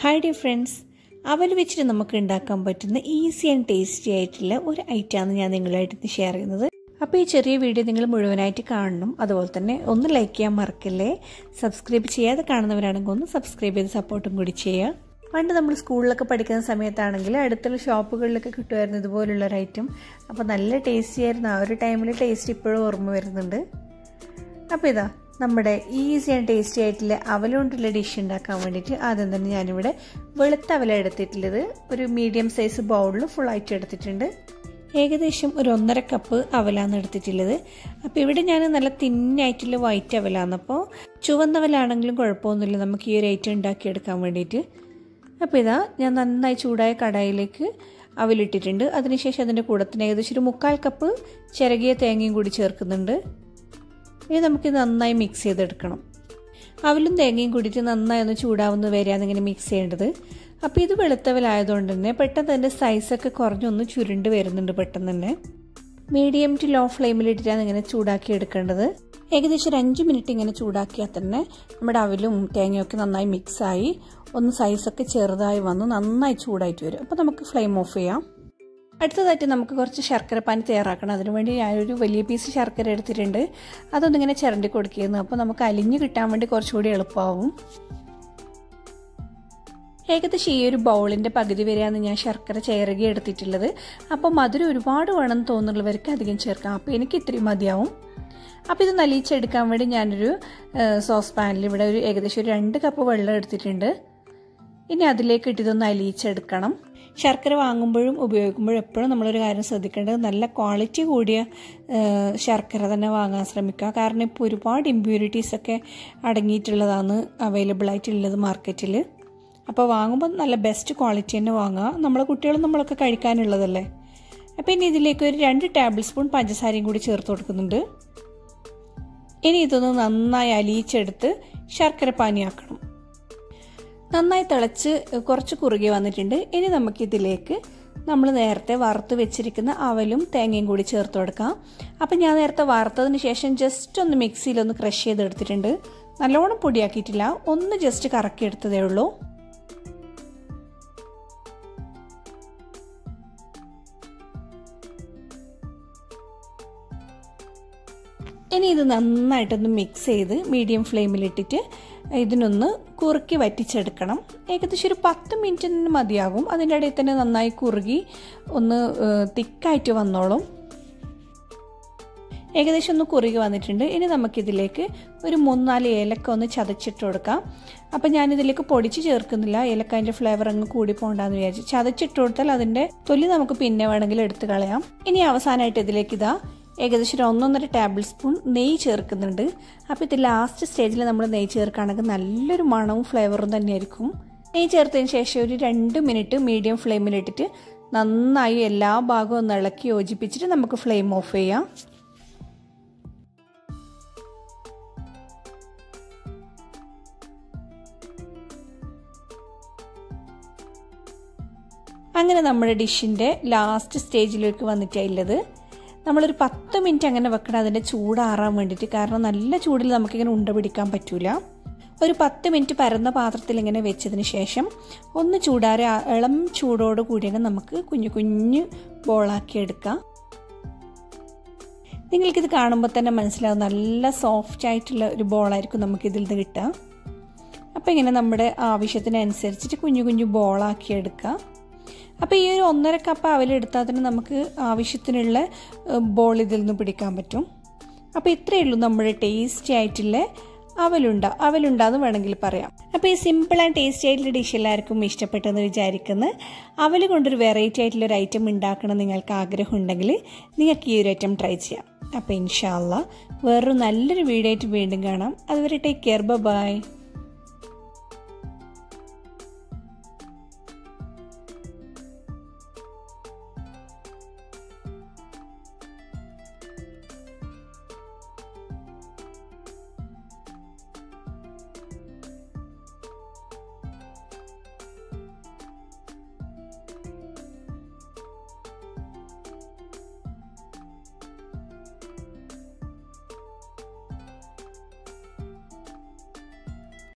hi dear friends അവൽ വെച്ചിട്ട് നമുക്ക് ഉണ്ടാക്കാൻ പറ്റുന്ന ഈസി ആൻഡ് ടേസ്റ്റി ആയിട്ടുള്ള ഒരു ഐറ്റമാണ് ഞാൻ നിങ്ങളുമായിട്ട് ഷെയർ ചെയ്യുന്നത് അപ്പോൾ ഈ ചെറിയ വീഡിയോ നിങ്ങൾ മുഴുവനായിട്ട് കാണണം അതുപോലെ തന്നെ ഒന്ന് ലൈക്ക് ചെയ്യാൻ മറക്കല്ലേ സബ്സ്ക്രൈബ് ചെയ്യാതെ കാണുന്നവരാണെങ്കിൽ ഒന്ന് സബ്സ്ക്രൈബ് ചെയ്ത് സപ്പോർട്ടും കൂടി ചെയ്യുക പണ്ട് നമ്മൾ സ്കൂളിലൊക്കെ പഠിക്കുന്ന സമയത്താണെങ്കിൽ അടുത്തുള്ള ഷോപ്പുകളിലൊക്കെ കിട്ടുമായിരുന്നു ഇതുപോലുള്ള ഒരു ഐറ്റം അപ്പോൾ നല്ല ടേസ്റ്റി ആയിരുന്നു ആ ഒരു ടൈമിൽ ടേസ്റ്റ് ഇപ്പോഴും ഓർമ്മ വരുന്നുണ്ട് അപ്പോൾ ഇതാ നമ്മുടെ ഈസി ആൻഡ് ടേസ്റ്റി ആയിട്ടുള്ള അവലുകൊണ്ടുള്ള ഡിഷ് ഉണ്ടാക്കാൻ വേണ്ടിയിട്ട് ആദ്യം തന്നെ ഞാനിവിടെ വെളുത്ത അവല എടുത്തിട്ടുള്ളത് ഒരു മീഡിയം സൈസ് ബൗളിൽ ഫുള്ളായിട്ട് എടുത്തിട്ടുണ്ട് ഏകദേശം ഒരു ഒന്നര കപ്പ് അവലാണ് എടുത്തിട്ടുള്ളത് അപ്പോൾ ഇവിടെ ഞാൻ നല്ല തിന്നായിട്ടുള്ള വൈറ്റ് അവലാണ് അപ്പോൾ ചുവന്നവലാണെങ്കിലും കുഴപ്പമൊന്നുമില്ല നമുക്ക് ഈ ഒരു ഐറ്റം ഉണ്ടാക്കിയെടുക്കാൻ വേണ്ടിയിട്ട് അപ്പോൾ ഇതാ ഞാൻ നന്നായി ചൂടായ കടായിലേക്ക് അവലിട്ടിട്ടുണ്ട് അതിനുശേഷം അതിൻ്റെ കൂടത്തിന് ഏകദേശം ഒരു മുക്കാൽ കപ്പ് ചിരകിയ തേങ്ങയും കൂടി ചേർക്കുന്നുണ്ട് ഇനി നമുക്ക് നന്നായി മിക്സ് ചെയ്തെടുക്കണം അവലും തേങ്ങയും കൂടിയിട്ട് നന്നായി ഒന്ന് ചൂടാവുന്ന വരെയാണ് ഇങ്ങനെ മിക്സ് ചെയ്യേണ്ടത് അപ്പോൾ ഇത് വെളുത്തവലായതുകൊണ്ട് തന്നെ പെട്ടെന്ന് അതിൻ്റെ സൈസൊക്കെ കുറഞ്ഞൊന്ന് ചുരുണ്ട് വരുന്നുണ്ട് പെട്ടെന്ന് തന്നെ മീഡിയം ടു ലോ ഫ്ലെയിമിലിട്ടിട്ടാണ് ഇങ്ങനെ ചൂടാക്കി എടുക്കേണ്ടത് ഏകദേശം ഒരു അഞ്ച് മിനിറ്റ് ഇങ്ങനെ ചൂടാക്കിയാൽ തന്നെ നമ്മുടെ അവലും തേങ്ങയൊക്കെ നന്നായി മിക്സായി ഒന്ന് സൈസൊക്കെ ചെറുതായി വന്ന് നന്നായി ചൂടായിട്ട് വരും അപ്പോൾ നമുക്ക് ഫ്ലെയിം ഓഫ് ചെയ്യാം അടുത്തതായിട്ട് നമുക്ക് കുറച്ച് ശർക്കര പാനി തയ്യാറാക്കണം അതിനുവേണ്ടി ഞാനൊരു വലിയ പീസ് ശർക്കര എടുത്തിട്ടുണ്ട് അതൊന്നിങ്ങനെ ചിരണ്ടി കൊടുക്കുന്നു അപ്പോൾ നമുക്ക് അലിഞ്ഞ് കിട്ടാൻ വേണ്ടി കുറച്ചുകൂടി എളുപ്പമാവും ഏകദേശം ഈ ഒരു ബൗളിൻ്റെ പകുതി വരെയാണ് ഞാൻ ശർക്കര ചേരുക എടുത്തിട്ടുള്ളത് അപ്പോൾ മധുരം ഒരുപാട് വേണം തോന്നുന്നവർക്ക് അധികം ചേർക്കാം അപ്പോൾ എനിക്ക് ഇത്രയും മതിയാവും അപ്പോൾ ഇത് നലിച്ചെടുക്കാൻ വേണ്ടി ഞാനൊരു സോസ് പാനിൽ ഇവിടെ ഒരു ഏകദേശം ഒരു രണ്ട് കപ്പ് വെള്ളം എടുത്തിട്ടുണ്ട് ഇനി അതിലേക്ക് ഇട്ടിതൊന്ന് അലിയിച്ചെടുക്കണം ശർക്കര വാങ്ങുമ്പോഴും ഉപയോഗിക്കുമ്പോഴും എപ്പോഴും നമ്മളൊരു കാര്യം ശ്രദ്ധിക്കേണ്ടത് നല്ല ക്വാളിറ്റി കൂടിയ ശർക്കര തന്നെ വാങ്ങാൻ ശ്രമിക്കുക കാരണം ഇപ്പോൾ ഒരുപാട് ഇമ്പ്യൂരിറ്റീസ് ഒക്കെ അടങ്ങിയിട്ടുള്ളതാണ് അവൈലബിൾ ആയിട്ടുള്ളത് മാർക്കറ്റിൽ അപ്പോൾ വാങ്ങുമ്പോൾ നല്ല ബെസ്റ്റ് ക്വാളിറ്റി തന്നെ വാങ്ങുക നമ്മളെ കുട്ടികളും നമ്മളൊക്കെ കഴിക്കാനുള്ളതല്ലേ അപ്പോൾ ഇനി ഇതിലേക്ക് ഒരു രണ്ട് ടേബിൾ സ്പൂൺ പഞ്ചസാരയും കൂടി ചേർത്ത് കൊടുക്കുന്നുണ്ട് ഇനി ഇതൊന്ന് നന്നായി അലിയിച്ചെടുത്ത് ശർക്കര പാനിയാക്കണം നന്നായി തിളച്ച് കുറച്ച് കുറുകി വന്നിട്ടുണ്ട് ഇനി നമുക്കിതിലേക്ക് നമ്മൾ നേരത്തെ വറുത്ത് വെച്ചിരിക്കുന്ന അവലും തേങ്ങയും കൂടി ചേർത്ത് കൊടുക്കാം അപ്പം ഞാൻ നേരത്തെ വറുത്തതിന് ശേഷം ജസ്റ്റ് ഒന്ന് മിക്സിയിലൊന്ന് ക്രഷ് ചെയ്തെടുത്തിട്ടുണ്ട് നല്ലോണം പൊടിയാക്കിയിട്ടില്ല ഒന്ന് ജസ്റ്റ് കറക്കിയെടുത്തതേ ഉള്ളൂ ഇനി ഇത് നന്നായിട്ടൊന്ന് മിക്സ് ചെയ്ത് മീഡിയം ഫ്ലെയിമിലിട്ടിട്ട് ഇതിനൊന്ന് കുറുക്കി വറ്റിച്ചെടുക്കണം ഏകദേശം ഒരു പത്ത് മിനിറ്റിന് മതിയാകും അതിൻ്റെ ഇടയിൽ തന്നെ നന്നായി കുറുകി ഒന്ന് തിക്കായിട്ട് വന്നോളും ഏകദേശം ഒന്ന് കുറുകി വന്നിട്ടുണ്ട് ഇനി നമുക്കിതിലേക്ക് ഒരു മൂന്നാല് ഏലക്ക ഒന്ന് ചതച്ചിട്ട് കൊടുക്കാം അപ്പം ഞാനിതിലേക്ക് പൊടിച്ച് ചേർക്കുന്നില്ല ഏലക്കാൻ്റെ ഫ്ലേവർ അങ്ങ് കൂടി പോകണ്ടെന്ന് വിചാരിച്ചു ചതച്ചിട്ട് കൊടുത്താൽ അതിൻ്റെ തൊലി നമുക്ക് പിന്നെ വേണമെങ്കിൽ എടുത്ത് കളയാം ഇനി അവസാനമായിട്ട് ഇതിലേക്ക് ഇതാ ഏകദേശം ഒരു ഒന്നൊന്നര ടേബിൾ സ്പൂൺ നെയ്യ് ചേർക്കുന്നുണ്ട് അപ്പോൾ ഇത് ലാസ്റ്റ് സ്റ്റേജിൽ നമ്മൾ നെയ്യ് ചേർക്കുകയാണെങ്കിൽ നല്ലൊരു മണവും ഫ്ലേവറും തന്നെയായിരിക്കും നെയ്യ് ചേർത്തതിന് ശേഷം ഒരു രണ്ട് മിനിറ്റ് മീഡിയം ഫ്ലെയിമിലിട്ടിട്ട് നന്നായി എല്ലാ ഭാഗവും ഒന്ന് ഇളക്കി യോജിപ്പിച്ചിട്ട് നമുക്ക് ഫ്ലെയിം ഓഫ് ചെയ്യാം അങ്ങനെ നമ്മുടെ ഡിഷിൻ്റെ ലാസ്റ്റ് സ്റ്റേജിലേക്ക് വന്നിട്ടുള്ളത് നമ്മളൊരു പത്ത് മിനിറ്റ് അങ്ങനെ വെക്കണം അതിൻ്റെ ചൂടാറാൻ വേണ്ടിയിട്ട് കാരണം നല്ല ചൂടിൽ നമുക്കിങ്ങനെ ഉണ്ട പിടിക്കാൻ പറ്റൂല ഒരു പത്ത് മിനിറ്റ് പരന്ന പാത്രത്തിൽ ഇങ്ങനെ വെച്ചതിന് ശേഷം ഒന്ന് ചൂടാറി ഇളം ചൂടോട് കൂടിയാണ് നമുക്ക് കുഞ്ഞു കുഞ്ഞു ബോളാക്കി എടുക്കാം നിങ്ങൾക്കിത് കാണുമ്പോൾ തന്നെ മനസ്സിലാവും നല്ല സോഫ്റ്റ് ആയിട്ടുള്ള ഒരു ബോളായിരിക്കും നമുക്കിതിൽ നിന്ന് കിട്ടുക അപ്പോൾ ഇങ്ങനെ നമ്മുടെ ആവശ്യത്തിനനുസരിച്ചിട്ട് കുഞ്ഞു കുഞ്ഞു ബോളാക്കി എടുക്കുക അപ്പോൾ ഈ ഒരു ഒന്നര കപ്പ് അവലെടുത്താൽ തന്നെ നമുക്ക് ആവശ്യത്തിനുള്ള ബോൾ ഇതിൽ നിന്ന് പിടിക്കാൻ പറ്റും അപ്പോൾ ഇത്രയേ ഉള്ളൂ നമ്മുടെ ടേസ്റ്റി ആയിട്ടുള്ള അവലുണ്ട അവലുണ്ട എന്ന് വേണമെങ്കിൽ പറയാം അപ്പോൾ ഈ സിമ്പിൾ ആൻഡ് ടേസ്റ്റി ആയിട്ടുള്ള ഡിഷ് എല്ലാവർക്കും ഇഷ്ടപ്പെട്ടെന്ന് വിചാരിക്കുന്നു അവൽ കൊണ്ടൊരു വെറൈറ്റി ആയിട്ടുള്ള ഒരു ഐറ്റം ഉണ്ടാക്കണം നിങ്ങൾക്ക് ആഗ്രഹം ഉണ്ടെങ്കിൽ നിങ്ങൾക്ക് ഈ ഒരു ഐറ്റം ട്രൈ ചെയ്യാം അപ്പോൾ ഇൻഷാല്ല വേറൊരു നല്ലൊരു വീഡിയോ ആയിട്ട് വീണ്ടും കാണാം അതുവരെ ടേക്ക് കെയർ ബൈ